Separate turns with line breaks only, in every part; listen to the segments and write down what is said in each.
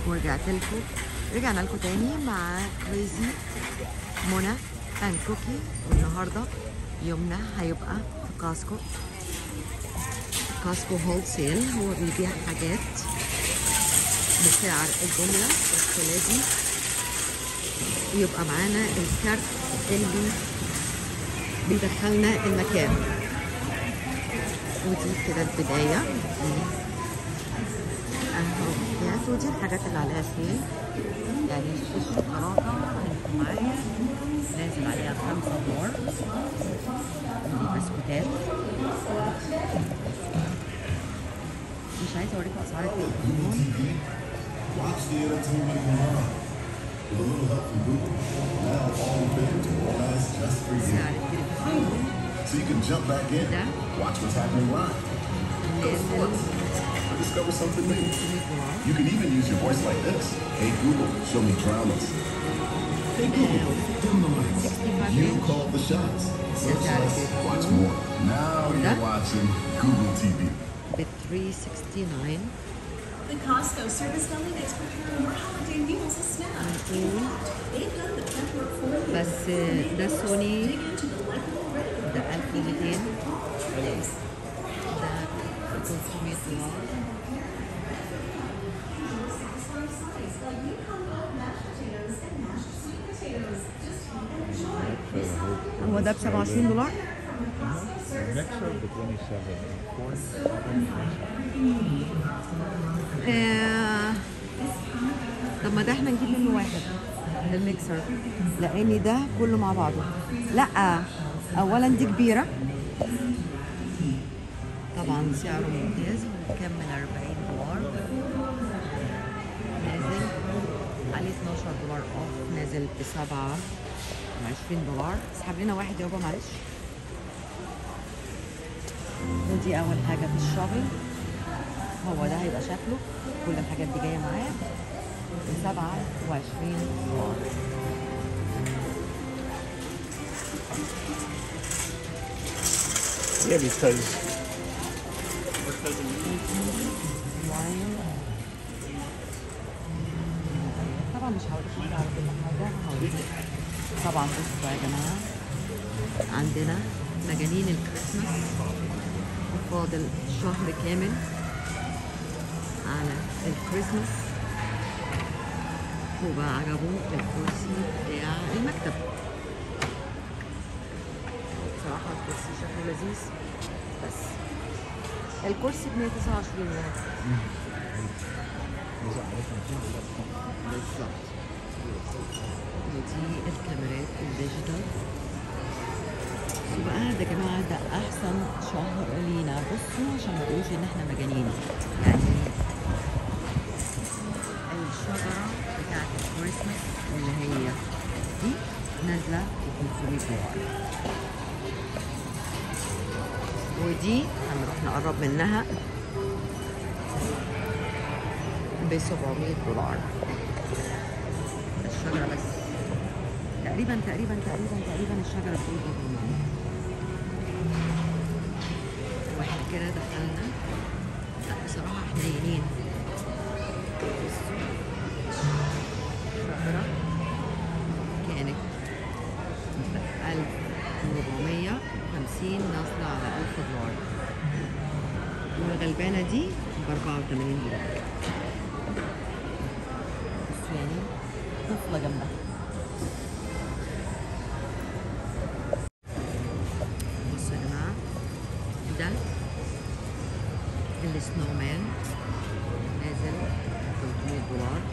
ورجعت لكم رجعنا لكم تاني مع كريزي منى اند كوكي والنهارده يومنا هيبقى في كاسكو كاسكو هول سيل هو بيبيع حاجات بسعر الجملة بس لازم يبقى معانا الكارت اللي بيدخلنا المكان ودي كده البداية اهو الكيس ودي الحاجات اللي عليها سيل يعني الشوكولاتة هنكون معايا نازل عليها خمسة دولار دي بسكوتات مش عايزة اوريكم اسعار التليفون
Watch the entertainment online. With a little help from Google, now all fans will realize just for you.
سعر التليفون
So you can jump back in,
Yeah.
watch what's happening live,
نازل
or discover something new.
500 دولار
You can even use your voice like this. Hey Google, show me dramas. Hey Google, dim the lights.
65
You
inch
call the shots. Search
Yeah,
less,
that's it.
watch more. Now
Yeah.
you're watching Google TV.
ب 369
The Costco service deli is preparing more holiday meals and snacks.
نقول
They've got the pepper for
بس ده سوني
dig into the molecular ready
ده 1200
days.
ده 300 دولار هو ده ب 27 دولار
mixer of the 27 and corn.
آه، طب ما ده احنا نجيب منه واحد الميكسر لان ده كله مع بعضه لا اولا دي كبيره طبعا سعره ممتاز وكام من 40 دولار نازل عليه 12 دولار اوف نازل ب 27 دولار اسحب لنا واحد يابا معلش ودي اول حاجه في الشوبينج هو ده هيبقى شكله كل الحاجات دي جايه معايا ب 27 دولار
Yeah, because
واين طبعا مش هوريكم على كل حاجه هوريكم طبعا بصوا يا جماعه عندنا مجانين الكريسماس وفاضل شهر كامل على الكريسماس وبقى عجبه الكرسي بتاع المكتب بصراحة الكرسي شكله لذيذ بس الكرسي ب 129 يعني بالظبط ودي الكاميرات الديجيتال وبقى ده يا جماعة ده أحسن شهر لينا بصوا عشان ما تقولوش إن إحنا مجانين يعني الشجرة بتاعت الكريسماس اللي هي دي نازلة ب 500 دولار ودي هنروح نقرب منها ب 700 دولار الشجرة بس تقريبا تقريبا تقريبا تقريبا الشجرة بتقول 800 واحنا كده دخلنا لا بصراحة حنينين بصوا شجرة كانت ب 1450 نازلة على 1000 دولار والغلبانة دي ب 84 دولار بصوا يعني طفلة جنبها بصوا يا جماعة ده السنو مان نازل 300 دولار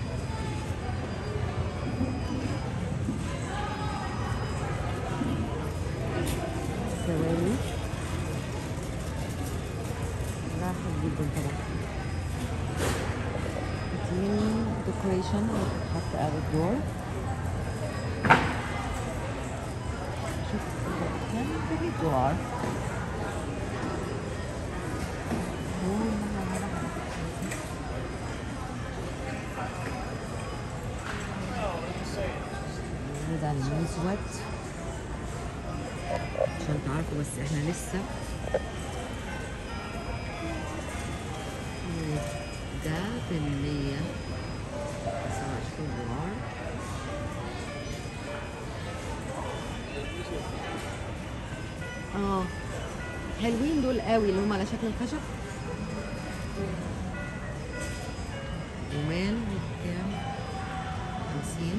ثواني راحت جدا طبعا دي ديكوريشن اللي بتتحط اوت دور شوف كام 300 دولار ده المزود عشان تعرفوا بس احنا لسه ده بالمية اه حلوين دول قوي اللي هم على شكل الخشب جمال بكام؟ 50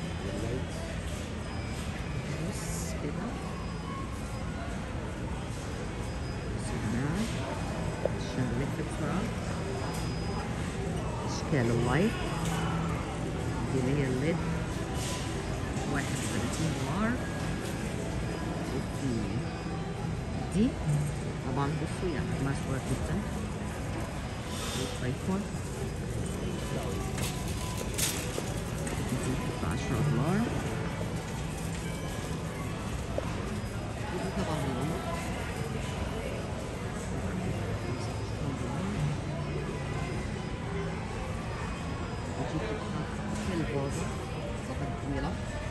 بص كده سماعة عشان نلف بسرعة أشكال اللايت دي اللي هي الليد واحد وثلاثين دولار وفي دي طبعا بصوا يعني حجمها صغير جدا ايفون دي بعشرة دولار ودي طبعا اللمبة ودي بتتحط في الفازة فترة طويلة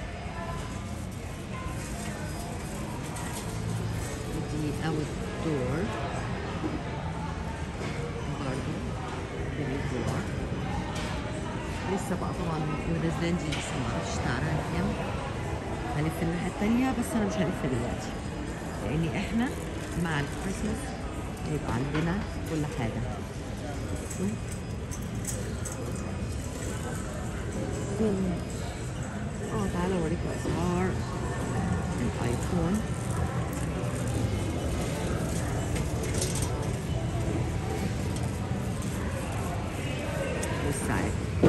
ودي اوت دور برضه ب دولار لسه بقى طبعا الريزدان دي لسه معرفش سعرها كام هلف الناحية التانية بس أنا مش هلف دلوقتي لأن إحنا مع الكريسماس يبقى عندنا كل حاجة بصوا. فين اه تعالى اوريكم اسعار الايفون والساعات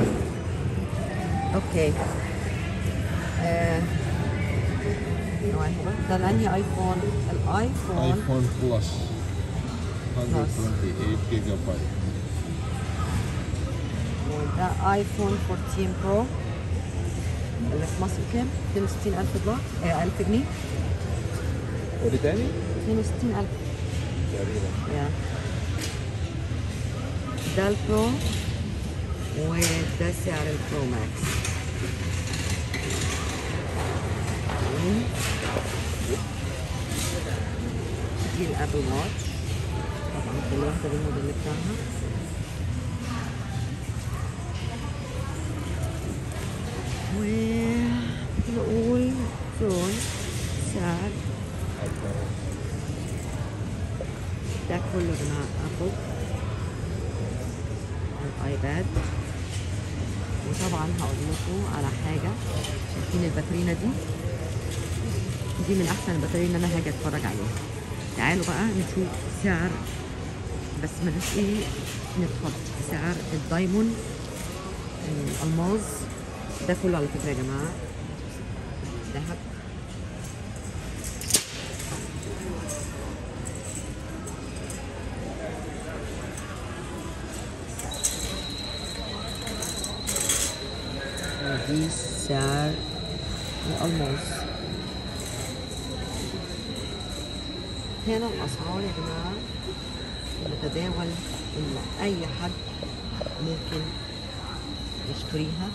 اوكي آه. ثواني بقى. ده الانهي ايفون الايفون
ايفون بلس 128 جيجا بايت
وده ايفون 14 برو اللي في مصر كام؟ 62000 دولار آه 1000 جنيه
ودي تاني
62000
تقريبا
يا ده البرو وده سعر البرو ماكس دي الابل واتش طبعا كل واحدة بالموديل بتاعها ونقول زون سعر ده كله بتاع ابل الايباد وطبعا هقول لكم على حاجه شايفين الباترينا دي دي من احسن البطارية اللي انا هاجي اتفرج عليها تعالوا بقى نشوف سعر بس ملوش ايه نتخض سعر الدايموند الالماظ ده كله على فكره يا جماعه ذهب ودي سعر الألماس هنا الأسعار يا جماعة بتتداول إن أي حد ممكن يشتريها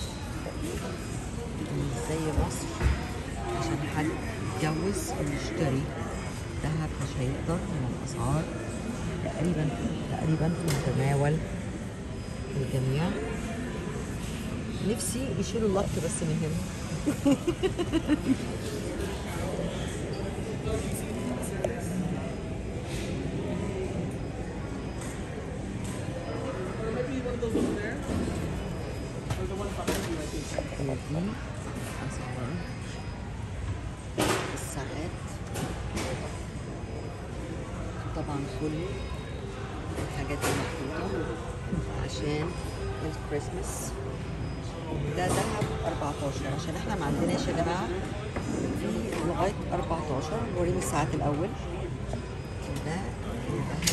مش زي مصر عشان حد يتجوز ويشتري دهب مش هيقدر من الأسعار تقريبا تقريبا في متناول الجميع نفسي يشيلوا اللط بس من هنا ودي أسعار الساعات طبعا كل الحاجات دي محطوطة عشان الكريسماس ده ذهب 14 عشان احنا ما عندناش يا جماعه في لغايه 14 وريني الساعات الاول ده الذهب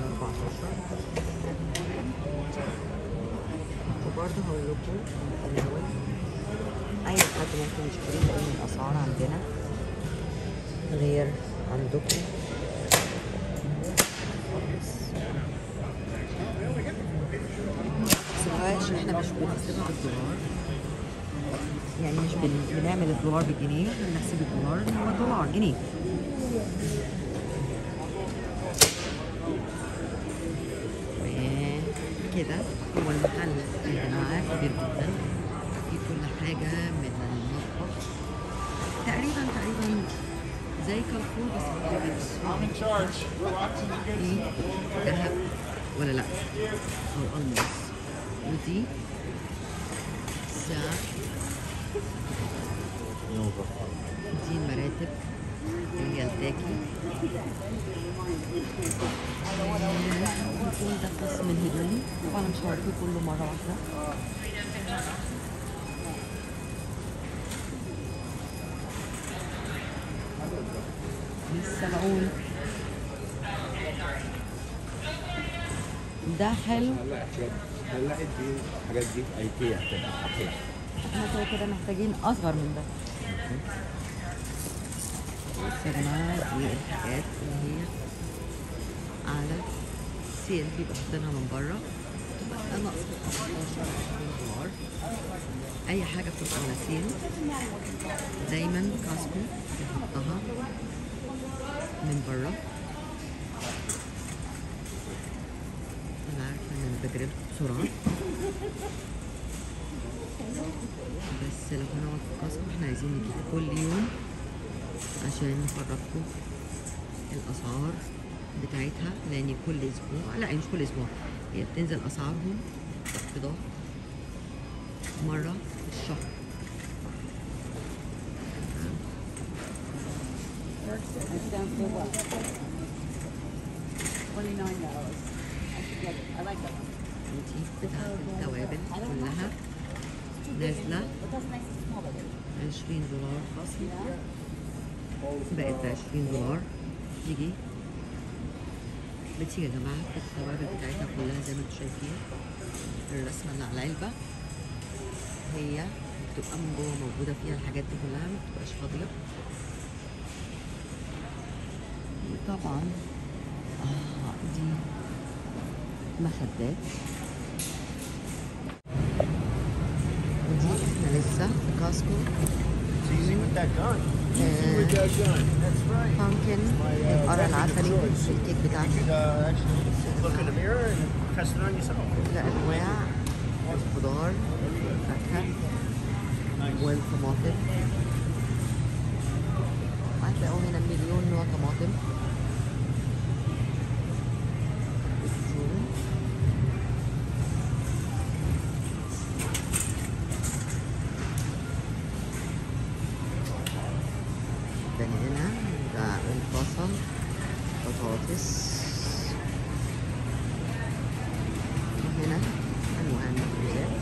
14 وبرضه هقول لكم الاول اي حد ممكن يشتري لان الاسعار عندنا غير عندكم بس احنا مش بنحسبها بالدولار يعني مش بن... بنعمل الدولار بالجنيه احنا بنحسب الدولار ان هو دولار جنيه وكده هو المحل يا جماعة كبير جدا في كل حاجة من المطبخ تقريبا تقريبا زي كارفور بس محتاجة
I'm in charge. We're watching the good
دي ذهب ولا لا او الماس ودي ساعة دي المراتب اللي هي التاكي يكون ده قسم من هدومي طبعا مش هوريكم كله مرة واحدة لسه بقول ده حلو
هلا هلا دي الحاجات دي في ايكيا هتبقى احلى
احنا كده كده محتاجين اصغر من ده بصوا يا جماعه دي الحاجات اللي هي على سيل بيبقى حاطينها من بره بتبقى ناقصه 15 20 دولار اي حاجه بتبقى على سيل دايما كاسكو بيحطها من بره انا عارفه ان انا بجربكم بسرعه بس لو هنقعد في كاسكو احنا عايزين نجيب كل يوم عشان نفرجكم الاسعار بتاعتها لان كل اسبوع لا مش كل اسبوع هي بتنزل اسعارهم تخفيضات مره في الشهر
Twenty-nine dollars. I should get it. I like that one.
ودي بتاعت التوابل كلها نازله
But that's nice and small, but
20 دولار خصم بقت ب 20 دولار تيجي بتيجي يا جماعة التوابل بتاعتها كلها زي ما انتم شايفين الرسمة اللي على العلبة هي بتبقى من جوه موجودة فيها الحاجات دي كلها ما بتبقاش فاضية وطبعا آه دي مخدات ودي احنا لسه في كاسكو
It's easy with that gun.
آه،
with that gun.
That's right.
pumpkin
My, uh,
القرع
weapon of
العسلي
choice.
الكيك
You
بتاعتي
could uh, actually look in the mirror and test it on yourself.
لا انواع الخضار الفاكهه والطماطم هتلاقوا هنا مليون نوع طماطم الزيتون بنانا ده البصل بطاطس وهنا انواع المخبوزات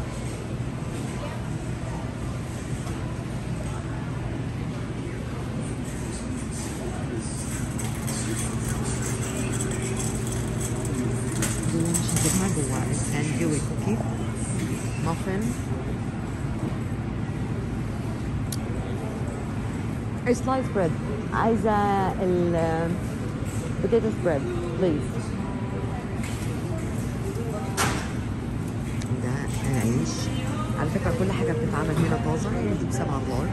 دول مش هجيبها جوا الساندوي كوكي مافن سلايس بريد عايزة ال بوتيتو سبريد بليز ده عيش على فكرة كل حاجة بتتعمل هنا طازة دي بسبعة دولار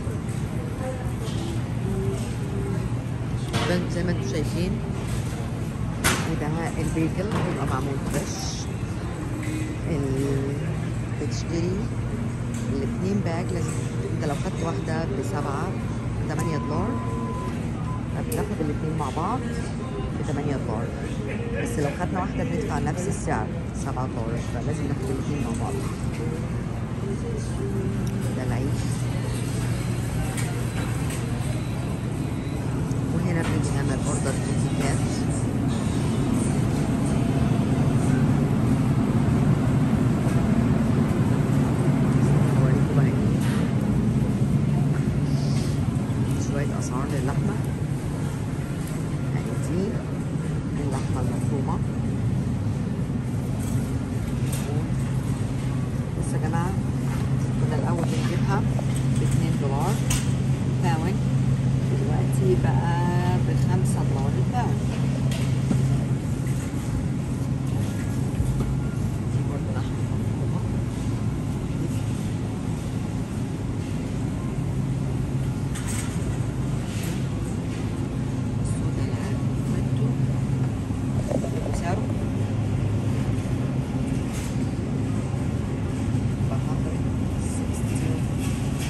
ده زي ما انتم شايفين وده البيكل بيبقى معمول فريش ال- بتشتري الاتنين باج لازم انت لو خدت واحدة بسبعة بتمانية دولار فبناخد الاتنين مع بعض بتمانية دولار بس لو خدنا واحدة بندفع نفس السعر سبعة دولار فلازم ناخد الاتنين مع بعض ده العيش وهنا بنيجي نعمل اوردر كيكات هوريكم بقى ايه شوية أسعار للحمة يعني دي اللحمة المفرومة بس يا جماعة كنا الأول بنجيبها باتنين دولار باوند دلوقتي بقى بخمسة دولار الباوند دي برضه لحمة مفرومة السودا العادي وسعره بحضر 16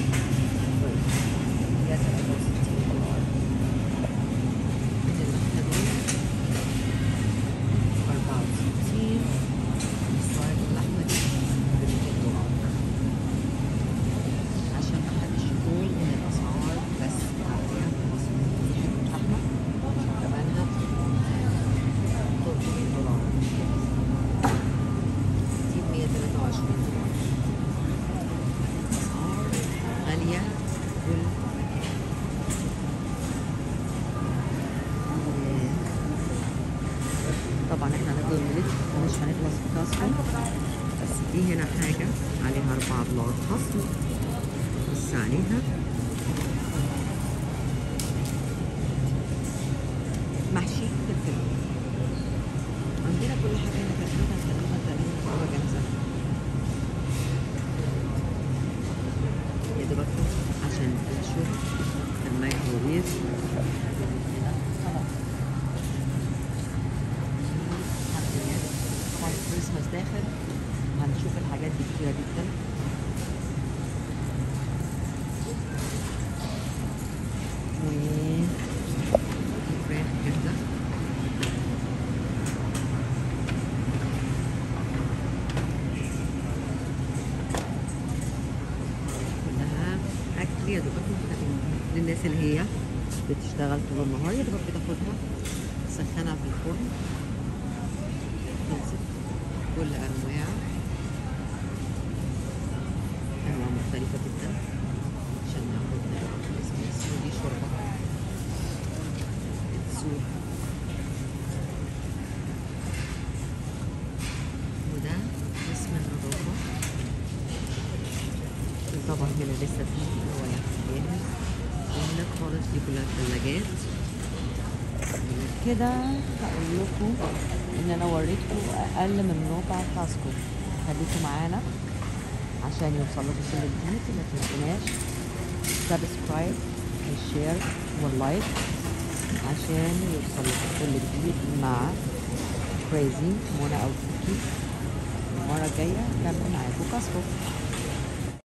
حاجة عليها أربعة دولار خصم بص عليها محشي فلفل عندنا كل حاجة هنا تقريبا تقريبا تقريبا بتبقى جاهزة يا دوبك عشان تنشر في الميكروويف حلويات طبعا الكريسماس داخل هنشوف الحاجات دي كتيرة جدا و فراخ جاهزة كلها اكل يا دوبك انت للناس اللي هي بتشتغل طول النهار يا دوبك بتاخدها تسخنها في الفرن خلصت كل انواع انواع مختلفة جدا عشان ناخد الكريسماس ودي شوربة السوق وده اسم النظافة طبعا هنا لسه في اللي هو جاهز وهناك خالص دي كلها ثلاجات كده هقول لكم ان انا وريتكم اقل من ربع كاسكو خليكم معانا عشان يوصل لكم كل جديد ما تنسوناش سبسكرايب والشير واللايك عشان يوصل لكم كل جديد مع كريزي منى او كوكي المره الجايه نعمل معاكم كاسكو